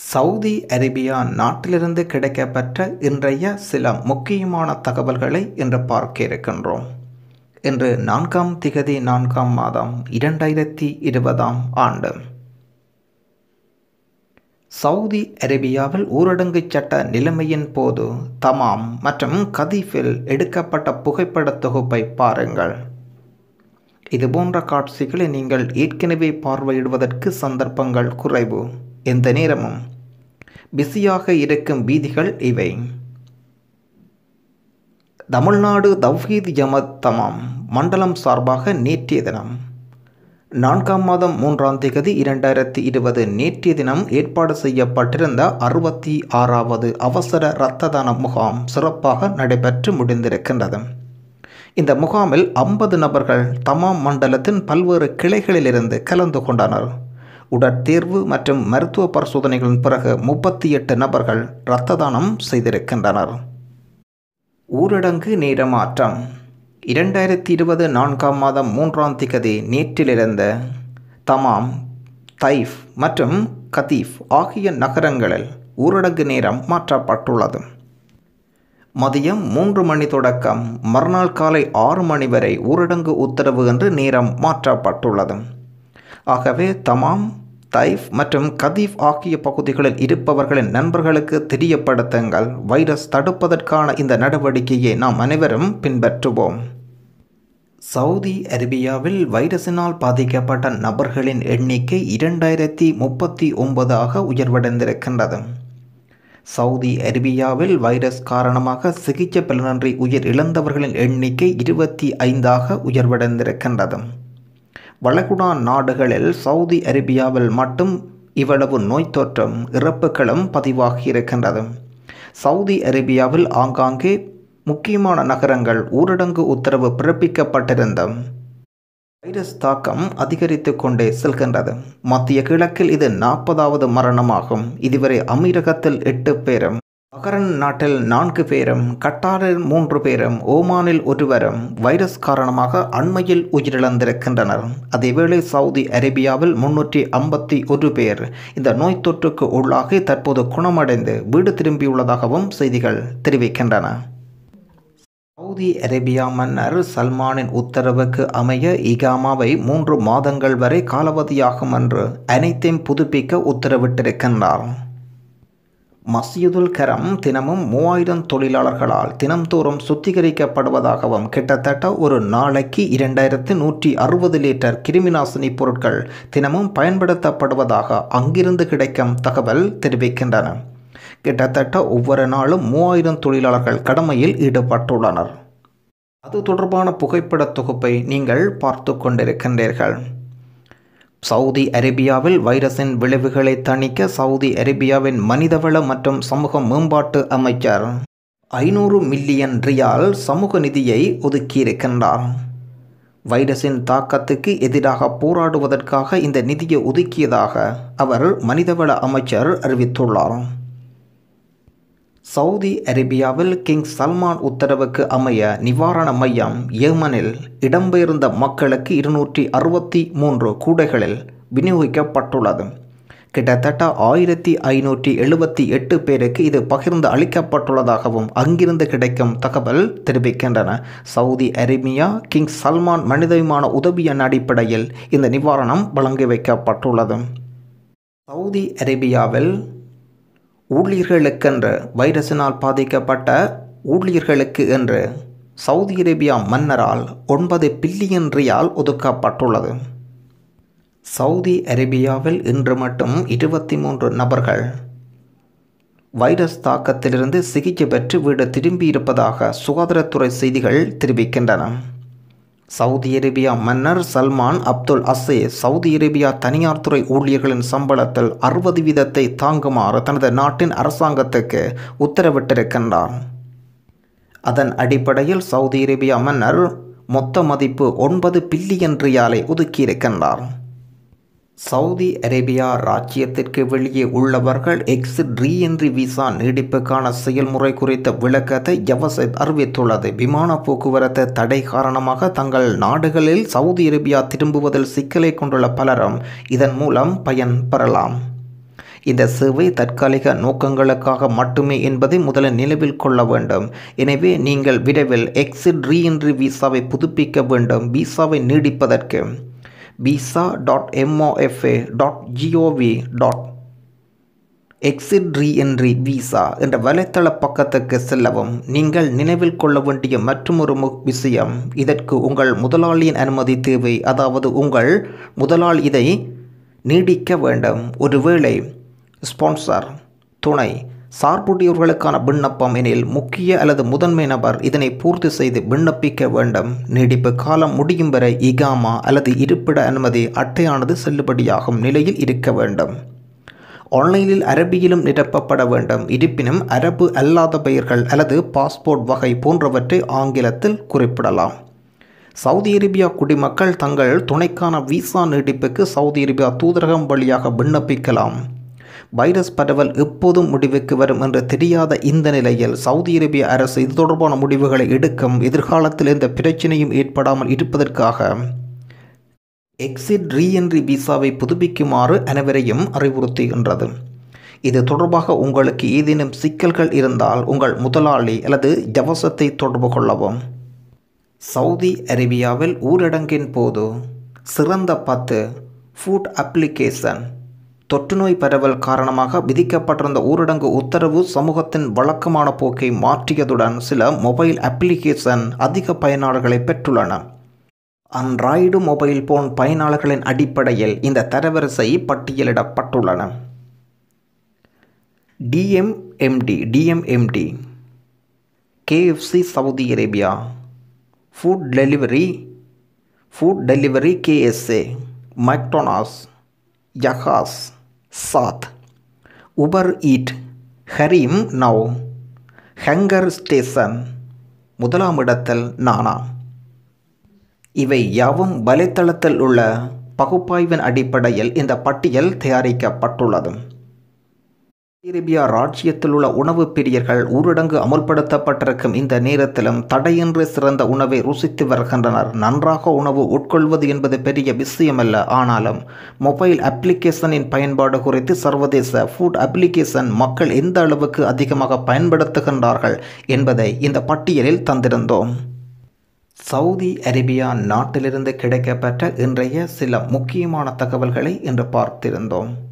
Saudi Arabia நாட்டிலிருந்து கிடைக்கப்பெற்ற இன்றைய சில முக்கியமான தகவல்களை இன்று பார்க்க இருக்கின்றோம் இன்று நான்காம் திகதி நான்காம் மாதம் இரண்டாயிரத்தி இருபதாம் ஆண்டு சவுதி அரேபியாவில் ஊரடங்கு சட்ட நிலைமையின் போது தமாம் மற்றும் கதீஃபில் எடுக்கப்பட்ட புகைப்பட தொகுப்பை பாருங்கள் இதுபோன்ற காட்சிகளை நீங்கள் ஏற்கனவே பார்வையிடுவதற்கு சந்தர்ப்பங்கள் குறைவு எந்த நேரமும் பிஸியாக இருக்கும் வீதிகள் இவை தமிழ்நாடு தவ்ஹீத் ஜமத் தமாம் மண்டலம் சார்பாக நேற்றைய தினம் நான்காம் மாதம் மூன்றாம் தேதி இரண்டாயிரத்தி இருபது நேற்றைய தினம் ஏற்பாடு செய்யப்பட்டிருந்த அறுபத்தி ஆறாவது அவசர இரத்த தான முகாம் சிறப்பாக நடைபெற்று முடிந்திருக்கின்றது இந்த முகாமில் ஐம்பது நபர்கள் தமாம் மண்டலத்தின் பல்வேறு கிளைகளிலிருந்து கலந்து கொண்டனர் உடற்தேர்வு மற்றும் மருத்துவ பரிசோதனைகளின் பிறகு முப்பத்தி எட்டு நபர்கள் இரத்த தானம் செய்திருக்கின்றனர் ஊரடங்கு நேரமாற்றம் இரண்டாயிரத்தி இருபது நான்காம் மாதம் மூன்றாம் திகதி நேற்றிலிருந்த தமாம் தைஃப் மற்றும் கதீஃப் ஆகிய நகரங்களில் ஊரடங்கு நேரம் மாற்றப்பட்டுள்ளது மதியம் மூன்று மணி தொடக்கம் மறுநாள் காலை ஆறு மணி வரை ஊரடங்கு உத்தரவு என்று நேரம் மாற்றப்பட்டுள்ளது ஆகவே தமாம் தைஃப் மற்றும் கதீஃப் ஆகிய பகுதிகளில் இருப்பவர்களின் நண்பர்களுக்கு தெரியப்படுத்துங்கள் வைரஸ் தடுப்பதற்கான இந்த நடவடிக்கையை நாம் அனைவரும் பின்பற்றுவோம் சவுதி அரேபியாவில் வைரஸினால் பாதிக்கப்பட்ட நபர்களின் எண்ணிக்கை இரண்டாயிரத்தி முப்பத்தி ஒன்பதாக உயர்வடைந்திருக்கின்றது சவுதி அரேபியாவில் வைரஸ் காரணமாக சிகிச்சை பலனின்றி உயிர் இழந்தவர்களின் எண்ணிக்கை இருபத்தி ஐந்தாக உயர்வடைந்திருக்கின்றது வளைகுடா நாடுகளில் சவுதி அரேபியாவில் மட்டும் இவ்வளவு நோய் தொற்றும் இறப்புகளும் பதிவாகி இருக்கின்றது சவுதி அரேபியாவில் ஆங்காங்கே முக்கியமான நகரங்கள் ஊரடங்கு உத்தரவு பிறப்பிக்கப்பட்டிருந்த வைரஸ் தாக்கம் அதிகரித்து கொண்டே செல்கின்றது மத்திய கிழக்கில் இது நாற்பதாவது மரணமாகும் இதுவரை அமீரகத்தில் எட்டு பேரும் பஹரன் நாட்டில் நான்கு பேரும் கட்டாரில் மூன்று பேரும் ஓமானில் ஒருவரும் வைரஸ் காரணமாக அண்மையில் உயிரிழந்திருக்கின்றனர் அதேவேளை சவுதி அரேபியாவில் முன்னூற்றி ஐம்பத்தி ஒரு பேர் இந்த நோய் தொற்றுக்கு உள்ளாகி தற்போது குணமடைந்து வீடு திரும்பியுள்ளதாகவும் செய்திகள் தெரிவிக்கின்றன சவுதி அரேபியா மன்னர் சல்மானின் உத்தரவுக்கு அமைய இகாமாவை மூன்று மாதங்கள் வரை காலாவதியாகும் என்று அனைத்தையும் புதுப்பிக்க உத்தரவிட்டிருக்கின்றார் மஸ்ஜிதுல் கரம் தினமும் மூவாயிரம் தொழிலாளர்களால் தினம்தோறும் சுத்திகரிக்கப்படுவதாகவும் கிட்டத்தட்ட ஒரு நாளைக்கு இரண்டாயிரத்து நூற்றி அறுபது லிட்டர் கிருமிநாசினி பொருட்கள் தினமும் பயன்படுத்தப்படுவதாக அங்கிருந்து கிடைக்கும் தகவல் தெரிவிக்கின்றன கிட்டத்தட்ட ஒவ்வொரு நாளும் மூவாயிரம் தொழிலாளர்கள் கடமையில் ஈடுபட்டுள்ளனர் அது தொடர்பான புகைப்பட தொகுப்பை நீங்கள் பார்த்து கொண்டிருக்கின்றீர்கள் சவுதி அரேபியாவில் வைரஸின் விளைவுகளை தணிக்க சவுதி அரேபியாவின் மனிதவள மற்றும் சமூக மேம்பாட்டு அமைச்சர் ஐநூறு மில்லியன் ரியால் சமூக நிதியை ஒதுக்கியிருக்கின்றார் வைரஸின் தாக்கத்துக்கு எதிராக போராடுவதற்காக இந்த நிதியை ஒதுக்கியதாக அவர் மனிதவள அமைச்சர் அறிவித்துள்ளார் சவுதி அரேபியாவில் கிங் சல்மான் உத்தரவுக்கு அமைய நிவாரண மையம் ஏமனில் இடம்பெயர்ந்த மக்களுக்கு இருநூற்றி அறுபத்தி மூன்று கூடைகளில் விநியோகிக்கப்பட்டுள்ளது கிட்டத்தட்ட ஆயிரத்தி ஐநூற்றி எழுபத்தி எட்டு பேருக்கு இது பகிர்ந்து அளிக்கப்பட்டுள்ளதாகவும் அங்கிருந்து கிடைக்கும் தகவல் தெரிவிக்கின்றன சவுதி அரேபியா கிங் சல்மான் மனிதவிமான உதவியின் அடிப்படையில் இந்த நிவாரணம் வழங்கி வைக்கப்பட்டுள்ளது சவுதி அரேபியாவில் ஊழியர்களுக்கென்று வைரஸினால் பாதிக்கப்பட்ட ஊழியர்களுக்கு என்று சவுதி அரேபியா மன்னரால் ஒன்பது பில்லியன் ரியால் ஒதுக்கப்பட்டுள்ளது சவுதி அரேபியாவில் இன்று மட்டும் இருபத்தி மூன்று நபர்கள் வைரஸ் தாக்கத்திலிருந்து சிகிச்சை பெற்று வீடு திரும்பியிருப்பதாக சுகாதாரத்துறை செய்திகள் தெரிவிக்கின்றன சவுதி அரேபியா மன்னர் சல்மான் அப்துல் அசே சவுதி அரேபியா தனியார் துறை ஊழியர்களின் சம்பளத்தில் அறுபது வீதத்தை தாங்குமாறு தனது நாட்டின் அரசாங்கத்துக்கு உத்தரவிட்டிருக்கின்றார் அதன் அடிப்படையில் சவுதி அரேபியா மன்னர் மொத்த மதிப்பு ஒன்பது பில்லியன் ரியாலை ஒதுக்கியிருக்கின்றார் சவுதி அரேபியா ராஜ்யத்திற்கு வெளியே உள்ளவர்கள் எக்ஸிட் ரீஎன்ட்ரி விசா நீடிப்புக்கான செயல்முறை குறித்த விளக்கத்தை எவசெத் அறிவித்துள்ளது விமான போக்குவரத்து தடை காரணமாக தங்கள் நாடுகளில் சவுதி அரேபியா திரும்புவதில் சிக்கலை கொண்டுள்ள பலரும் இதன் மூலம் பயன் பெறலாம் இந்த சேவை தற்காலிக நோக்கங்களுக்காக மட்டுமே என்பதை முதலில் நினைவில் கொள்ள வேண்டும் எனவே நீங்கள் விரைவில் எக்ஸிட் ரீஎன்ட்ரி விசாவை புதுப்பிக்க வேண்டும் விசாவை நீடிப்பதற்கு visa dot MOFA dot G O V dot exit reentry visa என்ற வலைத்தள பக்கத்துக்கு செல்லவும் நீங்கள் நினைவில் கொள்ள வேண்டிய மற்றொரு விஷயம் இதற்கு உங்கள் முதலாளியின் அனுமதி தேவை அதாவது உங்கள் முதலாளி இதை நீடிக்க வேண்டும் ஒருவேளை ஸ்பான்சர் துணை சார்புடையவர்களுக்கான விண்ணப்பம் எனில் முக்கிய அல்லது முதன்மை நபர் இதனை பூர்த்தி செய்து விண்ணப்பிக்க வேண்டும் நீடிப்பு காலம் முடியும் வரை இகாமா அல்லது இருப்பிட அனுமதி அட்டையானது செல்லுபடியாகும் நிலையில் இருக்க வேண்டும் ஆன்லைனில் அரபியிலும் நிரப்பப்பட வேண்டும் இருப்பினும் அரபு அல்லாத பெயர்கள் அல்லது பாஸ்போர்ட் வகை போன்றவற்றை ஆங்கிலத்தில் குறிப்பிடலாம் சவுதி அரேபியா குடிமக்கள் தங்கள் துணைக்கான விசா நீட்டிப்புக்கு சவுதி அரேபியா தூதரகம் வழியாக விண்ணப்பிக்கலாம் வைரஸ் பரவல் எப்போதும் முடிவுக்கு வரும் என்று தெரியாத இந்த நிலையில் சவுதி அரேபிய அரசு இது தொடர்பான முடிவுகளை எடுக்கும் எதிர்காலத்தில் எந்த பிரச்சனையும் ஏற்படாமல் இருப்பதற்காக எக்ஸிட் ரீஎன்ட்ரி விசாவை புதுப்பிக்குமாறு அனைவரையும் அறிவுறுத்துகின்றது இது தொடர்பாக உங்களுக்கு ஏதேனும் சிக்கல்கள் இருந்தால் உங்கள் முதலாளி அல்லது ஜவசத்தை தொடர்பு கொள்ளவும் சவுதி அரேபியாவில் ஊரடங்கின் போது சிறந்த பத்து ஃபுட் அப்ளிகேஷன் தொற்றுநோய் பரவல் காரணமாக விதிக்கப்பட்டிருந்த ஊரடங்கு உத்தரவு சமூகத்தின் வழக்கமான போக்கை மாற்றியதுடன் சில மொபைல் அப்ளிகேஷன் அதிக பயனாளர்களை பெற்றுள்ளன அண்ட்ராய்டு மொபைல் போன் பயனாளர்களின் அடிப்படையில் இந்த தரவரிசை பட்டியலிடப்பட்டுள்ளன T M M T T M M T KFC Saudi Arabia food delivery food delivery KSA McDonald's யஹாஸ் சாத் Uber eat Careem now hunger station முதலாம் இடத்தில் நானா இவை யாவும் வலைத்தளத்தில் உள்ள பகுப்பாய்வின் அடிப்படையில் இந்த பட்டியல் தயாரிக்கப்பட்டுள்ளது அரேபியா ராஜ்யத்தில் உள்ள உணவு பிரியர்கள் ஊரடங்கு அமுல்படுத்தப்பட்டிருக்கும் இந்த நேரத்திலும் தடையின்றி சிறந்த உணவை ருசித்து வருகின்றனர் நன்றாக உணவு உட்கொள்வது என்பது பெரிய விஷயமல்ல ஆனாலும் மொபைல் அப்ளிகேஷனின் பயன்பாடு குறித்து சர்வதேச ஃபுட் அப்ளிகேஷன் மக்கள் எந்த அளவுக்கு அதிகமாக பயன்படுத்துகின்றார்கள் என்பதை இந்த பட்டியலில் தந்திருந்தோம் சவுதி அரேபியா நாட்டிலிருந்து கிடைக்கப்பெற்ற இன்றைய சில முக்கியமான தகவல்களை இன்று பார்த்திருந்தோம்